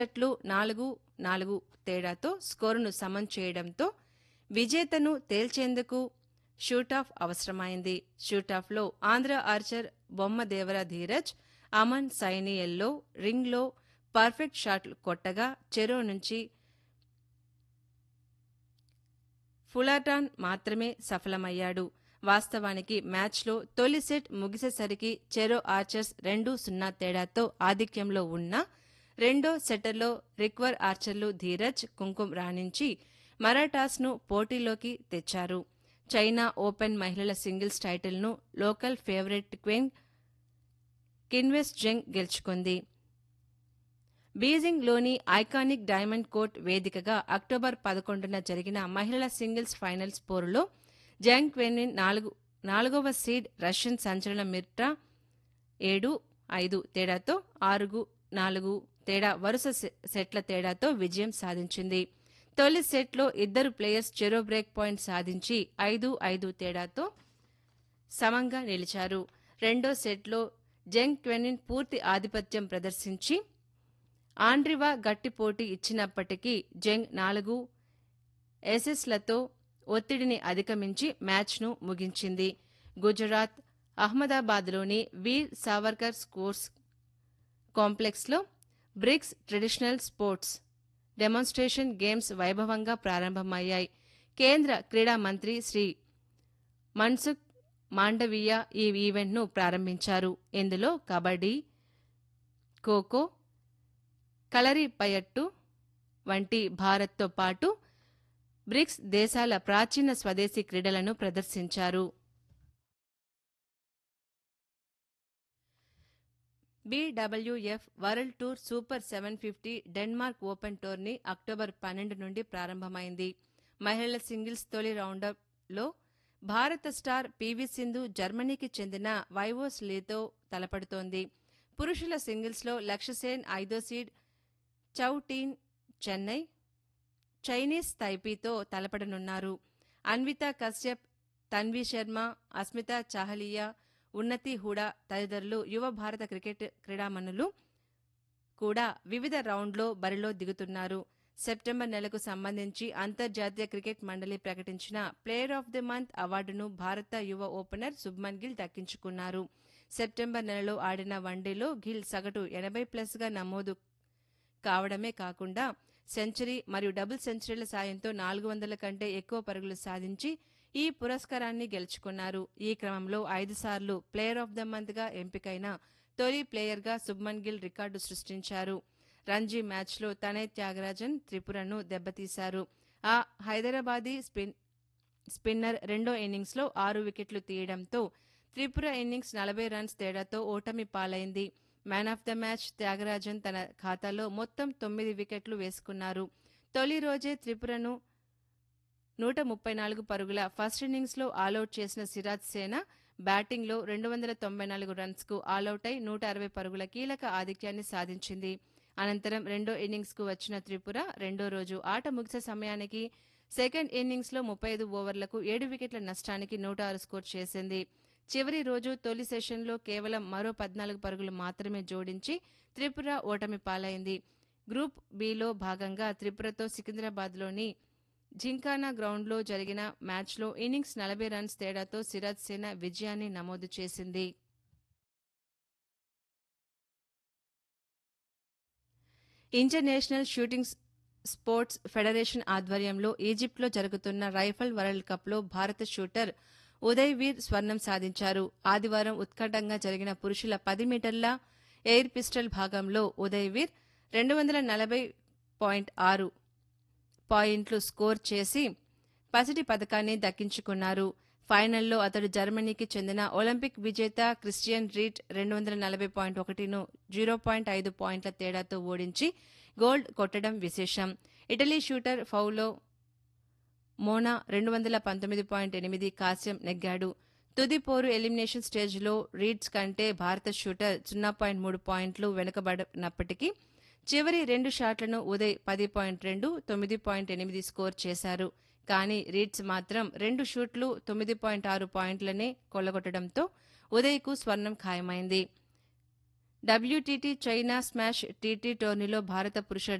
జట్లు నాలుగు నాలుగు తేడాతో స్కోరును సమం చేయడంతో విజేతను తేల్చేందుకు షూటాఫ్ అవసరమైంది షూటాఫ్లో ఆంధ్ర ఆర్చర్ బొమ్మదేవర ధీరజ్ అమన్ సైనియల్లో రింగ్లో పర్ఫెక్ట్ షాట్లు కొట్టగా చెరో నుంచి ఫులాటాన్ మాత్రమే సఫలమయ్యాడు వాస్తవానికి మ్యాచ్లో తొలి సెట్ ముగిసేసరికి చెరో ఆర్చర్స్ రెండు సున్నా తేడాతో ఆధిక్యంలో ఉన్న రెండో సెటర్లో రిక్వర్ ఆర్చర్లు ధీరజ్ కుంకుమ్ రాణించి మరాఠాస్ను పోటీలోకి తెచ్చారు చైనా ఓపెన్ మహిళల సింగిల్స్ టైటిల్ను local favourite queen Qinwen Zheng గెలుచుకుంది బీజింగ్లోని ఐకానిక్ డైమండ్ కోర్ట్ వేదికగా అక్టోబర్ పదకొండున జరిగిన మహిళల సింగిల్స్ ఫైనల్స్ పోరులో జంగ్ క్వెనిన్ నాలుగు నాలుగవ సీడ్ రష్యన్ సంచలన మిర్టా ఏడు ఐదు తేడాతో ఆరుగు నాలుగు తేడా వరుస సె- సెట్ల తేడాతో విజయం సాధించింది తొలి సెట్లో ఇద్దరు ప్లేయర్స్ చెరో బ్రేక్ పాయింట్ సాధించి ఐదు ఐదు తేడాతో సమంగా నిలిచారు రెండో సెట్లో జంగ్ క్వెనిన్ పూర్తి ఆధిపత్యం ప్రదర్శించి ఆండ్రివా గట్టి పోటీ ఇచ్చినప్పటికీ జంగ్ నాలుగు ఎసెస్లతో ఒత్తిడిని అధిగమించి మ్యాచ్ను ముగించింది గుజరాత్ అహ్మదాబాద్లోని వీర్ సావర్కర్ స్కోర్స్ కాంప్లెక్స్లో BRICS traditional sports demonstration games వైభవంగా ప్రారంభమయ్యాయి కేంద్ర క్రీడా మంత్రి శ్రీ మన్సుఖ్ మాండవీయ ఈ ఈవెంట్ను ప్రారంభించారు ఇందులో కబడ్డీ ఖోఖో కలరిపయట్టు వంటి భారత్తో పాటు బ్రిక్స్ దేశాల ప్రాచీన స్వదేశీ క్రీడలను ప్రదర్శించారు BWF world tour super seven fifty Denmark open tourney October పన్నెండు నుండి ప్రారంభమైంది మహిళల సింగిల్స్ తొలి రౌండప్లో భారత స్టార్ పీవీ సింధు జర్మనీకి చెందిన వైవోస్ లీతో తలపడుతోంది పురుషుల సింగిల్స్లో లక్ష్యసేన్ ఐదో సీడ్ చౌటీన్ చెన్నై చైనీస్ తైపీతో తలపడనున్నారు అన్విత కశ్యప్ తన్వి శర్మ అస్మిత చాహలియా ఉన్నతి హుడా తదితరులు యువ భారత క్రికెట్ క్రీడామణులు కూడా వివిధ రౌండ్లో బరిలో దిగుతున్నారు సెప్టెంబర్ నెలకు సంబంధించి అంతర్జాతీయ క్రికెట్ మండలి ప్రకటించిన ప్లేయర్ ఆఫ్ ది మంత్ అవార్డును భారత యువ ఓపెనర్ శుభ్మన్ గిల్ దక్కించుకున్నారు సెప్టెంబర్ నెలలో ఆడిన వన్డేలో గిల్ సగటు ఎనభై ప్లస్గా నమోదు కావడమే కాకుండా సెంచరీ మరియు డబుల్ సెంచరీల సాయంతో నాలుగు వందల కంటే ఎక్కువ పరుగులు సాధించి ఈ పురస్కారాన్ని గెలుచుకున్నారు ఈ క్రమంలో ఐదు సార్లు ప్లేయర్ ఆఫ్ ద మంత్ గా ఎంపికైన తొలి ప్లేయర్గా శుభ్మన్ గిల్ రికార్డు సృష్టించారు రంజీ మ్యాచ్లో తనే త్యాగరాజన్ త్రిపురను దెబ్బతీశారు ఆ హైదరాబాదీ స్పిన్ స్పిన్నర్ రెండో ఇన్నింగ్స్లో ఆరు వికెట్లు తీయడంతో త్రిపుర ఇన్నింగ్స్ నలభై రన్స్ తేడాతో ఓటమి పాలైంది man of the match Thyagarajan తన ఖాతాలో మొత్తం తొమ్మిది వికెట్లు వేసుకున్నారు తొలి రోజే త్రిపురను నూట ముప్పై నాలుగు పరుగుల ఫస్ట్ ఇన్నింగ్స్లో ఆలౌట్ చేసిన సిరాజ్ సేన బ్యాటింగ్లో రెండు వందల తొంభై నాలుగు రన్స్కు ఆలౌట్ అయి నూట అరవై పరుగుల కీలక ఆధిక్యాన్ని సాధించింది అనంతరం రెండో ఇన్నింగ్స్కు వచ్చిన త్రిపుర రెండో రోజు ఆట ముగిసే సమయానికి సెకండ్ ఇన్నింగ్స్లో ముప్పై ఐదు ఓవర్లకు ఏడు వికెట్ల నష్టానికి నూట ఆరు స్కోర్ చేసింది చివరి రోజు తొలి సెషన్లో కేవలం మరో పద్నాలుగు పరుగులు మాత్రమే జోడించి త్రిపుర ఓటమి పాలైంది గ్రూప్ బిలో భాగంగా త్రిపురతో సికింద్రాబాద్లోని జింకానా గ్రౌండ్లో జరిగిన మ్యాచ్లో ఇన్నింగ్స్ నలభై రన్స్ తేడాతో సిరాజ్ సేన విజయాన్ని నమోదు చేసింది ఇంటర్నేషనల్ షూటింగ్ స్పోర్ట్స్ ఫెడరేషన్ ఆధ్వర్యంలో ఈజిప్ట్లో జరుగుతున్న రైఫల్ వరల్డ్ కప్లో భారత షూటర్ ఉదయ్ వీర్ స్వర్ణం సాధించారు ఆదివారం ఉత్కంఠంగా జరిగిన పురుషుల పది మీటర్ల ఎయిర్ పిస్టల్ భాగంలో ఉదయ్ వీర్ రెండు వందల నలభై పాయింట్ ఆరు పాయింట్లు స్కోర్ చేసి పసిడి పథకాన్ని దక్కించుకున్నారు ఫైనల్లో అతడు జర్మనీకి చెందిన ఒలింపిక్ విజేత క్రిస్టియన్ రీట్ రెండు వందల నలభై పాయింట్ ఒకటిను జీరో పాయింట్ ఐదు పాయింట్ల తేడాతో ఓడించి గోల్డ్ కొట్టడం విశేషం ఇటలీ షూటర్ ఫౌలో మోనా రెండు వందల పంతొమ్మిది పాయింట్ ఎనిమిది కాస్యం నెగ్గాడు తుది పోరు ఎలిమినేషన్ స్టేజ్లో రీడ్స్ కంటే భారత షూటర్ సున్నా పాయింట్ మూడు పాయింట్లు వెనుకబడినప్పటికీ చివరి రెండు షాట్లను ఉదయ్ పది పాయింట్ రెండు తొమ్మిది పాయింట్ ఎనిమిది స్కోర్ చేశారు కానీ రీడ్స్ మాత్రం రెండు షూట్లు తొమ్మిది పాయింట్ ఆరు పాయింట్లనే కొల్లగొట్టడంతో ఉదయ్కు స్వర్ణం ఖాయమైంది డబ్ల్యూటీటీ చైనా స్మాష్ టీటీ టోర్నీలో భారత పురుష